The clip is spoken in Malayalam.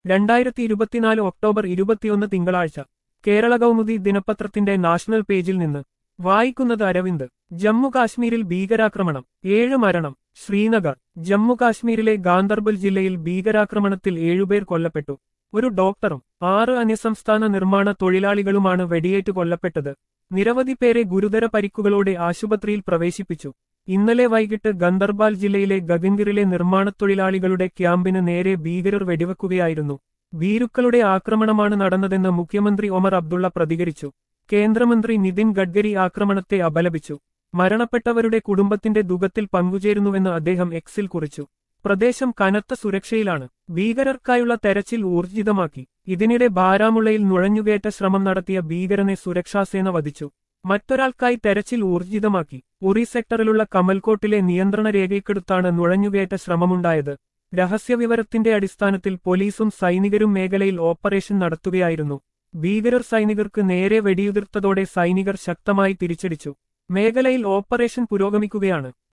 രണ്ടായിരത്തി ഇരുപത്തിനാല് ഒക്ടോബർ ഇരുപത്തിയൊന്ന് തിങ്കളാഴ്ച കേരള കൗമുദി ദിനപത്രത്തിന്റെ നാഷണൽ പേജിൽ നിന്ന് വായിക്കുന്നത് അരവിന്ദ് ജമ്മു കാശ്മീരിൽ ഭീകരാക്രമണം ഏഴ് മരണം ശ്രീനഗർ ജമ്മു കാശ്മീരിലെ ഗാന്ദർബൽ ജില്ലയിൽ ഭീകരാക്രമണത്തിൽ ഏഴുപേർ കൊല്ലപ്പെട്ടു ഒരു ഡോക്ടറും ആറ് അന്യസംസ്ഥാന നിർമ്മാണ തൊഴിലാളികളുമാണ് വെടിയേറ്റ് കൊല്ലപ്പെട്ടത് നിരവധി പേരെ ഗുരുതര പരിക്കുകളോടെ ആശുപത്രിയിൽ പ്രവേശിപ്പിച്ചു ഇന്നലെ വൈകിട്ട് ഗന്ദർബാൽ ജില്ലയിലെ ഗഗൻഗിറിലെ നിർമ്മാണത്തൊഴിലാളികളുടെ ക്യാമ്പിന് നേരെ ഭീകരർ വെടിവെക്കുകയായിരുന്നു ഭീരുക്കളുടെ ആക്രമണമാണ് നടന്നതെന്ന് മുഖ്യമന്ത്രി ഒമർ അബ്ദുള്ള പ്രതികരിച്ചു കേന്ദ്രമന്ത്രി നിതിൻ ഗഡ്കരി ആക്രമണത്തെ അപലപിച്ചു മരണപ്പെട്ടവരുടെ കുടുംബത്തിന്റെ ദുഃഖത്തിൽ പങ്കുചേരുന്നുവെന്ന് അദ്ദേഹം എക്സിൽ കുറിച്ചു പ്രദേശം കനത്ത സുരക്ഷയിലാണ് ഭീകരർക്കായുള്ള തെരച്ചിൽ ഊർജിതമാക്കി ഇതിനിടെ ബാരാമുള്ളയിൽ നുഴഞ്ഞുകയറ്റ ശ്രമം നടത്തിയ ഭീകരനെ സുരക്ഷാസേന വധിച്ചു മറ്റൊരാൾക്കായി തെരച്ചിൽ ഊർജിതമാക്കി ഉറി സെക്ടറിലുള്ള കമൽകോട്ടിലെ നിയന്ത്രണ രേഖയ്ക്കടുത്താണ് നുഴഞ്ഞുകയറ്റ ശ്രമമുണ്ടായത് രഹസ്യവിവരത്തിന്റെ അടിസ്ഥാനത്തിൽ പോലീസും സൈനികരും മേഖലയിൽ ഓപ്പറേഷൻ നടത്തുകയായിരുന്നു ഭീകരർ സൈനികർക്ക് നേരെ വെടിയുതിർത്തതോടെ സൈനികർ ശക്തമായി തിരിച്ചടിച്ചു മേഖലയിൽ ഓപ്പറേഷൻ പുരോഗമിക്കുകയാണ്